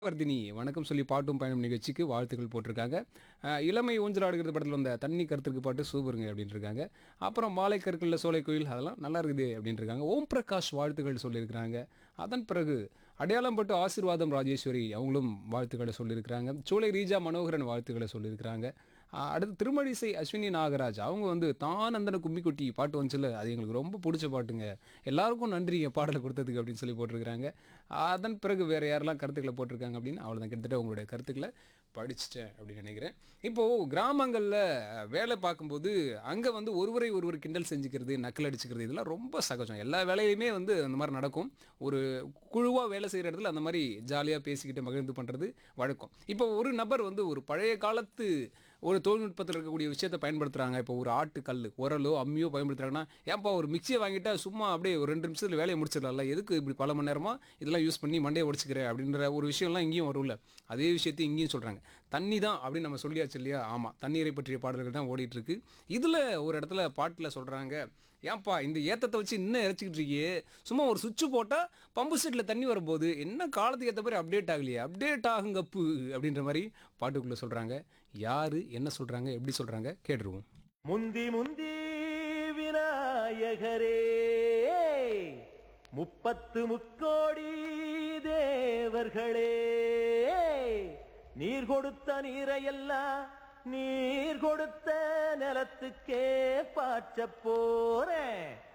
வர்தினி வணக்கம் சொல்லி பாட்டும் பயணம் நிகழ்ச்சிக்கு வாழ்த்துக்கள் போட்டிருக்காங்க அஹ், இளமை ஊஞ்சலாடுகிறது படத்தில் வந்த தண்ணி கருத்துக்கு பாட்டு சூப்பருங்க அப்படின்னு இருக்காங்க அப்புறம் மாலை கற்களில் சோலை கோயில் அதெல்லாம் நல்லா இருக்குது அப்படின்னு இருக்காங்க ஓம் பிரகாஷ் வாழ்த்துக்கள் சொல்லியிருக்கிறாங்க அதன் பிறகு அடையாளம் பட்டு ஆசீர்வாதம் ராஜேஸ்வரி அவங்களும் வாழ்த்துக்களை சொல்லியிருக்கிறாங்க சோலை ரீஜா மனோகரன் வாழ்த்துக்களை சொல்லியிருக்கிறாங்க அஹ், அடுத்து திருமழிசை அஸ்வினி நாகராஜ் அவங்க வந்து தான் அந்தன கும்மிக்குட்டி பாட்டு வந்துச்சுல அது எங்களுக்கு ரொம்ப பிடிச்ச பாட்டுங்க எல்லாருக்கும் நன்றி என் பாடலை கொடுத்ததுக்கு அப்படின்னு சொல்லி போட்டிருக்கிறாங்க அதன் பிறகு வேறு யாரெல்லாம் கருத்துக்களை போட்டிருக்காங்க அப்படின்னு அவ்வளோதான் கிட்டத்தட்ட உங்களுடைய கருத்துக்களை படிச்சிட்டேன் அப்படின்னு நினைக்கிறேன் இப்போது கிராமங்களில் வேலை பார்க்கும்போது அங்கே வந்து ஒருவரை ஒருவர் கிண்டல் செஞ்சுக்கிறது நக்கல் அடிச்சுக்கிறது இதெல்லாம் ரொம்ப சகஜம் எல்லா வேலையுமே வந்து அந்த மாதிரி நடக்கும் ஒரு குழுவாக வேலை செய்கிற இடத்துல அந்த மாதிரி ஜாலியாக பேசிக்கிட்டு மகிழ்ந்து பண்ணுறது வழக்கம் இப்போ ஒரு நபர் வந்து ஒரு பழைய காலத்து ஒரு தொழில்நுட்பத்தில் இருக்கக்கூடிய விஷயத்தை பயன்படுத்துகிறாங்க இப்போ ஒரு ஆட்டுக்கல் உரலோ அம்மியோ பயன்படுத்துகிறாங்கன்னா ஏன்பா ஒரு மிக்சியை வாங்கிட்டா சும்மா அப்படியே ஒரு ரெண்டு நிமிஷத்தில் வேலையை முடிச்சிடலாம்ல எதுக்கு இப்படி பல மணி நேரமாக இதெல்லாம் யூஸ் பண்ணி மண்டையை உடச்சிக்கிறேன் அப்படின்ற ஒரு விஷயம்லாம் இங்கேயும் வரும்ல அதே விஷயத்தையும் இங்கேயும் சொல்கிறாங்க தண்ணி தான் அப்படின்னு நம்ம சொல்லியாச்சு இல்லையா ஆமாம் தண்ணீரை பற்றிய பாடல்கள் தான் ஓடிட்டு இருக்கு இதில் ஒரு இடத்துல பாட்டில் சொல்கிறாங்க ஏன்பா இந்த ஏத்தத்தை வச்சு இன்னும் இறைச்சிக்கிட்டு இருக்கியே சும்மா ஒரு சுவிட்ச் போட்டால் பம்பு செட்டில் தண்ணி வரும்போது என்ன காலத்துக்கு ஏற்ற மாதிரி அப்டேட் ஆகலையே அப்டேட் ஆகுங்கப்பு அப்படின்ற மாதிரி பாட்டுக்குள்ளே சொல்கிறாங்க யார் என்ன சொல்கிறாங்க எப்படி சொல்கிறாங்க கேட்டுருவோம் முந்தி முந்தி விநாயகரே முப்பத்து முக்கோடி தேவர்களே நீர் கொடுத்த நீரையெல்லாம் நீர் கொடுத்த நிலத்துக்கே பாய்ச்ச போறேன்